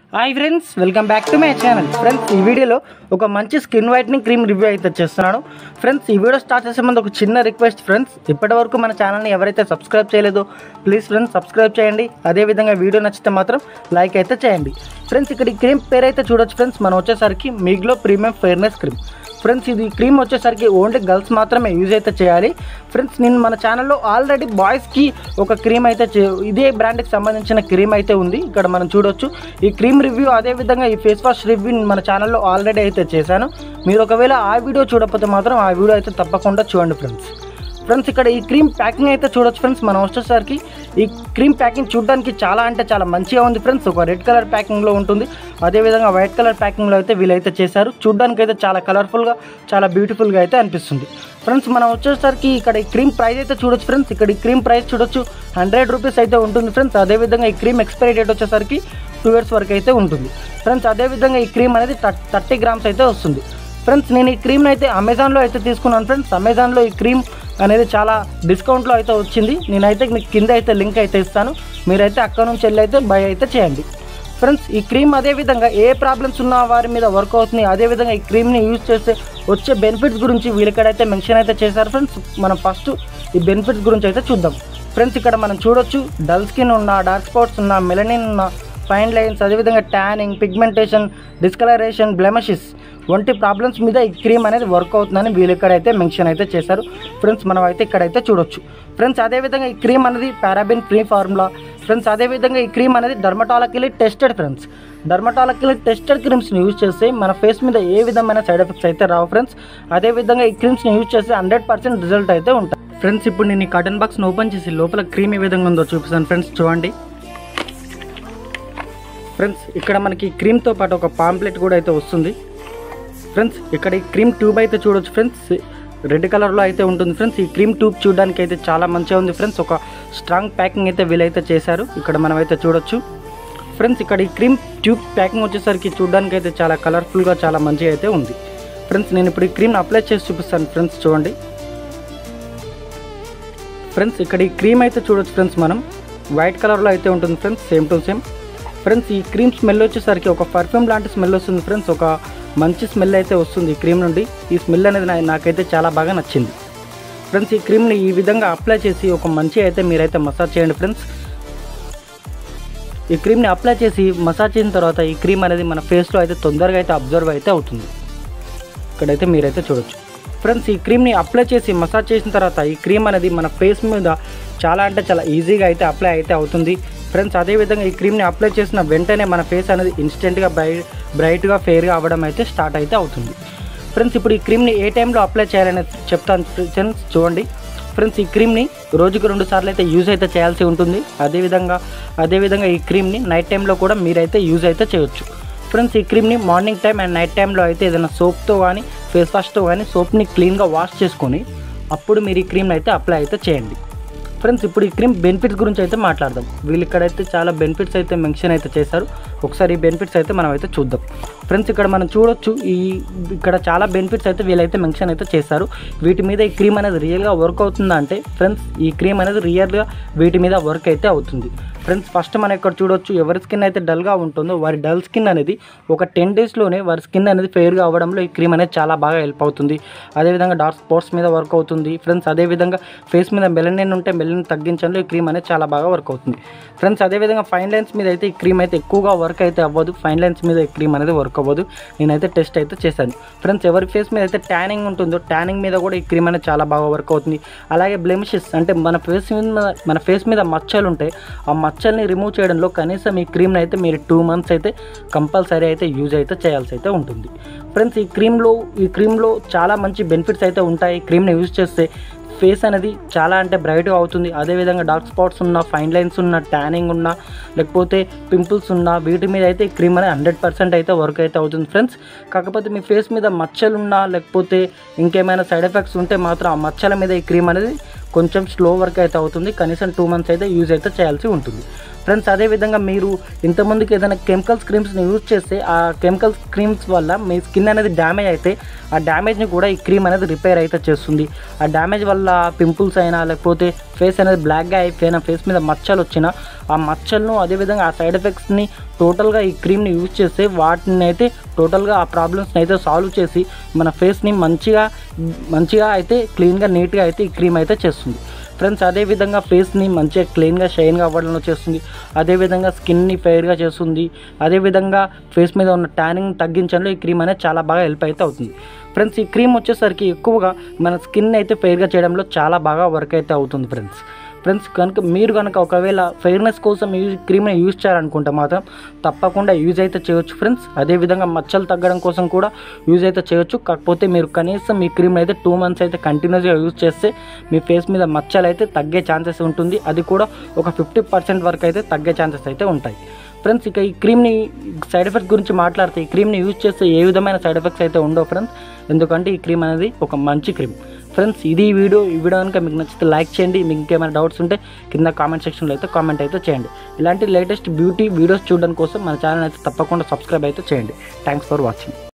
hi friends welcome back to my channel friends ఈ వీడియోలో ఒక మంచి స్కిన్ వైట్నింగ్ క్రీమ్ రివ్యూ అయితే చేస్తున్నాను ఫ్రెండ్స్ ఈ వీడియో స్టార్ట్ చేసే ముందు ఒక చిన్న రిక్వెస్ట్ ఫ్రెండ్స్ ఇప్పటివరకు మన ఛానల్ని ఎవరైతే సబ్స్క్రైబ్ చేయలేదో ప్లీజ్ ఫ్రెండ్స్ సబ్స్క్రైబ్ చేయండి అదేవిధంగా వీడియో నచ్చితే మాత్రం లైక్ అయితే చేయండి ఫ్రెండ్స్ ఇక్కడ ఈ క్రీమ్ పేరు అయితే చూడొచ్చు ఫ్రెండ్స్ మనం వచ్చేసరికి Meglow premium fairness cream friends ఇది క్రీమ్ వచ్చేసరికి ఓన్లీ గర్ల్స్ మాత్రమే యూజ్ అయితే చేయాలి ఫ్రెండ్స్ నేను మన ఛానల్లో ఆల్రెడీ బాయ్స్కి ఒక క్రీమ్ అయితే చే- ఇదే బ్రాండ్కి సంబంధించిన క్రీమ్ అయితే ఉంది ఇక్కడ మనం చూడొచ్చు ఈ క్రీమ్ రివ్యూ అదేవిధంగా ఈ ఫేస్ వాష్ రివ్యూ మన ఛానల్లో ఆల్రెడీ అయితే చేశాను మీరు ఒకవేళ ఆ వీడియో చూడకపోతే మాత్రం ఆ వీడియో అయితే తప్పకుండా చూడండి ఫ్రెండ్స్ ఫ్రెండ్స్ ఇక్కడ ఈ క్రీమ్ ప్యాకింగ్ అయితే చూడొచ్చు ఫ్రెండ్స్ మనం వచ్చేసరికి ఈ క్రీమ్ ప్యాకింగ్ చూడడానికి చాలా అంటే చాలా మంచిగా ఉంది ఫ్రెండ్స్ ఒక రెడ్ కలర్ ప్యాకింగ్లో ఉంటుంది అదేవిధంగా వైట్ కలర్ ప్యాకింగ్లో అయితే వీళ్ళైతే చేశారు చూడడానికి అయితే చాలా కలర్ఫుల్గా చాలా బ్యూటిఫుల్గా అయితే అనిపిస్తుంది ఫ్రెండ్స్ మనం వచ్చేసరికి ఇక్కడ ఈ క్రీమ్ ప్రైస్ అయితే చూడొచ్చు ఫ్రెండ్స్ ఇక్కడ ఈ క్రీమ్ ప్రైస్ చూడొచ్చు హండ్రెడ్ రూపీస్ అయితే ఉంటుంది ఫ్రెండ్స్ అదేవిధంగా ఈ క్రీమ్ ఎక్స్పైరీ డేట్ వచ్చేసరికి టూ ఇయర్స్ వరకు అయితే ఉంటుంది ఫ్రెండ్స్ అదేవిధంగా ఈ క్రీమ్ అనేది థర్టీ గ్రామ్స్ అయితే వస్తుంది ఫ్రెండ్స్ నేను ఈ క్రీమ్ని అయితే అమెజాన్లో అయితే తీసుకున్నాను ఫ్రెండ్స్ అమెజాన్లో ఈ క్రీమ్ అనేది చాలా డిస్కౌంట్లో అయితే వచ్చింది నేనైతే మీకు కింద అయితే లింక్ అయితే ఇస్తాను మీరైతే అక్కడ నుంచి వెళ్ళి అయితే బై అయితే చేయండి ఫ్రెండ్స్ ఈ క్రీమ్ అదేవిధంగా ఏ ప్రాబ్లమ్స్ ఉన్న వారి మీద వర్క్ అవుతుంది అదేవిధంగా ఈ క్రీమ్ని యూజ్ చేస్తే వచ్చే బెనిఫిట్స్ గురించి వీళ్ళిక్కడైతే మెన్షన్ అయితే చేశారు ఫ్రెండ్స్ మనం ఫస్ట్ ఈ బెనిఫిట్స్ గురించి అయితే చూద్దాం ఫ్రెండ్స్ ఇక్కడ మనం చూడొచ్చు డల్ స్కిన్ ఉన్న డార్క్ స్పాట్స్ ఉన్న మెలనిన్ ఉన్న ఫైన్ లైన్స్ అదేవిధంగా ట్యానింగ్ పిగ్మెంటేషన్ డిస్కలరేషన్ బ్లెమషిస్ వంటి ప్రాబ్లమ్స్ మీద ఈ క్రీమ్ అనేది వర్క్ అవుతుందని వీళ్ళు ఇక్కడైతే మెన్షన్ అయితే చేశారు ఫ్రెండ్స్ మనం అయితే ఇక్కడైతే చూడొచ్చు ఫ్రెండ్స్ అదేవిధంగా ఈ క్రీమ్ అనేది పారాబిన్ ఫ్రీ ఫార్ములా ఫ్రెండ్స్ అదేవిధంగా ఈ క్రీమ్ అనేది dermatologically tested friends dermatologically tested క్రీమ్స్ని యూజ్ చేస్తే మన ఫేస్ మీద ఏ విధమైన సైడ్ ఎఫెక్ట్స్ అయితే రావు ఫ్రెండ్స్ అదేవిధంగా ఈ క్రీమ్స్ని యూజ్ చేస్తే హండ్రెడ్ పర్సెంట్ రిజల్ట్ అయితే ఉంటాయి ఫ్రెండ్స్ ఇప్పుడు నేను ఈ కాటన్ బాక్స్ని ఓపెన్ చేసి లోపల క్రీమ్ ఏ విధంగా ఉందో చూపిస్తాను ఫ్రెండ్స్ చూడండి ఫ్రెండ్స్ ఇక్కడ మనకి క్రీమ్తో పాటు ఒక పాంప్లెట్ కూడా అయితే వస్తుంది ఫ్రెండ్స్ ఇక్కడ ఈ క్రీమ్ ట్యూబ్ అయితే చూడొచ్చు ఫ్రెండ్స్ రెడ్ కలర్లో అయితే ఉంటుంది ఫ్రెండ్స్ ఈ క్రీమ్ ట్యూబ్ చూడడానికి అయితే చాలా మంచిగా ఉంది ఫ్రెండ్స్ ఒక స్ట్రాంగ్ ప్యాకింగ్ అయితే వీలైతే చేశారు ఇక్కడ మనం అయితే చూడొచ్చు ఫ్రెండ్స్ ఇక్కడ ఈ క్రీమ్ ట్యూబ్ ప్యాకింగ్ వచ్చేసరికి చూడడానికి అయితే చాలా కలర్ఫుల్గా చాలా మంచిగా అయితే ఉంది ఫ్రెండ్స్ నేను ఇప్పుడు ఈ క్రీమ్ని అప్లై చేసి చూపిస్తాను ఫ్రెండ్స్ చూడండి ఫ్రెండ్స్ ఇక్కడ ఈ క్రీమ్ అయితే చూడొచ్చు ఫ్రెండ్స్ మనం వైట్ కలర్లో అయితే ఉంటుంది friends same to same friends ఈ క్రీమ్ స్మెల్ వచ్చేసరికి ఒక పర్ఫ్యూమ్ లాంటి స్మెల్ వస్తుంది ఫ్రెండ్స్ ఒక మంచి స్మెల్ అయితే వస్తుంది ఈ క్రీమ్ నుండి ఈ స్మెల్ అనేది నా- నాకైతే చాలా బాగా నచ్చింది ఫ్రెండ్స్ ఈ క్రీమ్ని ఈ విధంగా అప్లై చేసి ఒక మంచి అయితే మీరైతే మసాజ్ చేయండి ఫ్రెండ్స్ ఈ క్రీమ్ని అప్లై చేసి మసాజ్ చేసిన తర్వాత ఈ క్రీమ్ అనేది మన ఫేస్లో అయితే తొందరగా అయితే అబ్జర్వ్ అయితే అవుతుంది ఇక్కడైతే మీరైతే చూడొచ్చు ఫ్రెండ్స్ ఈ క్రీమ్ని అప్లై చేసి మసాజ్ చేసిన తర్వాత ఈ క్రీమ్ అనేది మన ఫేస్ మీద చాలా అంటే చాలా ఈజీగా అయితే అప్లై అయితే అవుతుంది ఫ్రెండ్స్ అదేవిధంగా ఈ క్రీమ్ని అప్లై చేసిన వెంటనే మన ఫేస్ అనేది ఇన్స్టెంట్గా బ్రై బ్రైట్గా ఫెయిర్గా అవ్వడం అయితే స్టార్ట్ అయితే అవుతుంది ఫ్రెండ్స్ ఇప్పుడు ఈ క్రీమ్ని ఏ టైంలో అప్లై చేయాలని చెప్తాను ఫ్రెండ్స్ చూడండి ఫ్రెండ్స్ ఈ క్రీమ్ని రోజుకు రెండు సార్లు అయితే యూజ్ అయితే చేయాల్సి ఉంటుంది అదేవిధంగా అదేవిధంగా ఈ క్రీమ్ని నైట్ టైంలో కూడా మీరైతే యూజ్ అయితే చేయొచ్చు ఫ్రెండ్స్ ఈ క్రీమ్ని మార్నింగ్ టైం అండ్ నైట్ టైంలో అయితే ఏదైనా సోప్తో కానీ ఫేస్ వాష్తో కానీ సోప్ని క్లీన్గా వాష్ చేసుకొని అప్పుడు మీరు ఈ క్రీమ్ని అయితే అప్లై అయితే చేయండి ఫ్రెండ్స్ ఇప్పుడు ఈ క్రీమ్ బెనిఫిట్స్ గురించి అయితే మాట్లాడదాం వీళ్ళు ఇక్కడైతే చాలా బెనిఫిట్స్ అయితే మెన్షన్ అయితే చేశారు ఒకసారి ఈ బెనిఫిట్స్ అయితే మనం అయితే చూద్దాం ఫ్రెండ్స్ ఇక్కడ మనం చూడొచ్చు ఈ ఇక్కడ చాలా బెనిఫిట్స్ అయితే వీళ్ళైతే మెన్షన్ అయితే చేశారు వీటి మీద ఈ క్రీమ్ అనేది రియల్గా వర్క్ అవుతుందా అంటే ఫ్రెండ్స్ ఈ క్రీమ్ అనేది రియల్గా వీటి మీద వర్క్ అయితే అవుతుంది ఫ్రెండ్స్ ఫస్ట్ మనం ఇక్కడ చూడొచ్చు ఎవరి స్కిన్ అయితే డల్గా ఉంటుందో వారి డల్ స్కిన్ అనేది ఒక టెన్ డేస్లోనే వారి స్కిన్ అనేది ఫెయిర్గా అవ్వడంలో ఈ క్రీమ్ అనేది చాలా బాగా హెల్ప్ అవుతుంది అదేవిధంగా డార్క్ స్పాట్స్ మీద వర్క్ అవుతుంది ఫ్రెండ్స్ అదేవిధంగా ఫేస్ మీద మెలనిన్ ఉంటే మెలనిన్ తగ్గించడంలో ఈ క్రీమ్ అనేది చాలా బాగా వర్క్ అవుతుంది ఫ్రెండ్స్ అదేవిధంగా ఫైన్ లైన్స్ మీద అయితే ఈ క్రీమ్ అయితే ఎక్కువగా వర్క్ అయితే అవ్వదు ఫైన్ లైన్స్ మీద ఈ క్రీమ్ అనేది వర్క్ అవ్వదు నేనైతే టెస్ట్ అయితే చేశాను ఫ్రెండ్స్ ఎవరి ఫేస్ మీద అయితే ట్యానింగ్ ఉంటుందో ట్యానింగ్ మీద కూడా ఈ క్రీమ్ అనేది చాలా బాగా వర్క్ అవుతుంది అలాగే బ్లెమిషెస్ అంటే మన ఫేస్ మీద మన ఫేస్ మీద మచ్చలు ఉంటాయి ఆ మచ్చల్ని రిమూవ్ చేయడంలో కనీసం ఈ క్రీమ్ని అయితే మీరు టూ మంత్స్ అయితే కంపల్సరీ అయితే యూజ్ అయితే చేయాల్సి అయితే ఉంటుంది ఫ్రెండ్స్ ఈ క్రీమ్లో ఈ క్రీమ్లో చాలా మంచి బెనిఫిట్స్ అయితే ఉంటాయి ఈ క్రీమ్ని యూజ్ చేస్తే ఫేస్ అనేది చాలా అంటే బ్రైట్గా అవుతుంది అదేవిధంగా డార్క్ స్పాట్స్ ఉన్న ఫైన్ లైన్స్ ఉన్న ట్యానింగ్ ఉన్న లేకపోతే పింపుల్స్ ఉన్న వీటి మీద అయితే ఈ క్రీమ్ అనేది హండ్రెడ్ పర్సెంట్ అయితే వర్క్ అయితే అవుతుంది ఫ్రెండ్స్ కాకపోతే మీ ఫేస్ మీద మచ్చలు ఉన్నా లేకపోతే ఇంకేమైనా సైడ్ ఎఫెక్ట్స్ ఉంటే మాత్రం ఆ మచ్చల మీద ఈ క్రీమ్ అనేది కొంచెం స్లో వర్క్ అయితే అవుతుంది కనీసం టూ మంత్స్ అయితే యూజ్ అయితే చేయాల్సి ఉంటుంది ఫ్రెండ్స్ అదేవిధంగా మీరు ఇంతకుముందుకు ఏదైనా కెమికల్స్ క్రీమ్స్ని యూజ్ చేస్తే ఆ కెమికల్స్ క్రీమ్స్ వల్ల మీ స్కిన్ అనేది డ్యామేజ్ అయితే ఆ డ్యామేజ్ని కూడా ఈ క్రీమ్ అనేది రిపేర్ అయితే చేస్తుంది ఆ డ్యామేజ్ వల్ల పింపుల్స్ అయినా లేకపోతే ఫేస్ అనేది బ్లాక్గా అయిపోయిన ఫేస్ మీద మచ్చలు వచ్చిన ఆ మచ్చలను అదేవిధంగా ఆ సైడ్ ఎఫెక్ట్స్ని టోటల్గా ఈ క్రీమ్ని యూజ్ చేస్తే వాటిని అయితే టోటల్గా ఆ ప్రాబ్లమ్స్ని అయితే సాల్వ్ చేసి మన ఫేస్ని మంచిగా మంచిగా అయితే క్లీన్గా నీట్గా అయితే ఈ క్రీమ్ అయితే చేస్తుంది ఫ్రెండ్స్ అదేవిధంగా ఫేస్ని మంచిగా క్లీన్గా షైన్గా అవ్వడంలో చేస్తుంది అదేవిధంగా స్కిన్ని ఫెయిర్గా చేస్తుంది అదేవిధంగా ఫేస్ మీద ఉన్న ట్యానింగ్ తగ్గించడంలో ఈ క్రీమ్ అనేది చాలా బాగా హెల్ప్ అయితే అవుతుంది ఫ్రెండ్స్ ఈ క్రీమ్ వచ్చేసరికి ఎక్కువగా మన స్కిన్ అయితే ఫెయిర్గా చేయడంలో చాలా బాగా వర్క్ అయితే అవుతుంది ఫ్రెండ్స్ ఫ్రెండ్స్ కనుక మీరు కనుక ఒకవేళ ఫెయిర్నెస్ కోసం ఈ క్రీమ్ని యూజ్ చేయాలనుకుంటే మాత్రం తప్పకుండా యూజ్ అయితే చేయొచ్చు ఫ్రెండ్స్ అదేవిధంగా మచ్చలు తగ్గడం కోసం కూడా యూజ్ అయితే చేయొచ్చు కాకపోతే మీరు కనీసం మీ క్రీమ్ అయితే టూ మంత్స్ అయితే కంటిన్యూస్గా యూజ్ చేస్తే మీ ఫేస్ మీద మచ్చలు అయితే తగ్గే ఛాన్సెస్ ఉంటుంది అది కూడా ఒక ఫిఫ్టీ పర్సెంట్ వరకు అయితే తగ్గే ఛాన్సెస్ అయితే ఉంటాయి ఫ్రెండ్స్ ఇక ఈ క్రీమ్ని సైడ్ ఎఫెక్ట్స్ గురించి మాట్లాడితే ఈ క్రీమ్ని యూజ్ చేస్తే ఏ విధమైన సైడ్ ఎఫెక్ట్స్ అయితే ఉండవు ఫ్రెండ్స్ ఎందుకంటే ఈ క్రీమ్ అనేది ఒక మంచి క్రీమ్ ఫ్రెండ్స్ ఇది ఈ వీడియో ఈ వీడియో కనుక మీకు నచ్చితే లైక్ చేయండి మీకు ఇంకేమైనా డౌట్స్ ఉంటే కింద కామెంట్ సెక్షన్లో అయితే కామెంట్ అయితే చేయండి ఇలాంటి లేటెస్ట్ బ్యూటీ వీడియోస్ చూడడం కోసం మన ఛానల్ అయితే తప్పకుండా సబ్స్క్రైబ్ అయితే చేయండి థ్యాంక్స్ ఫర్ వాచింగ్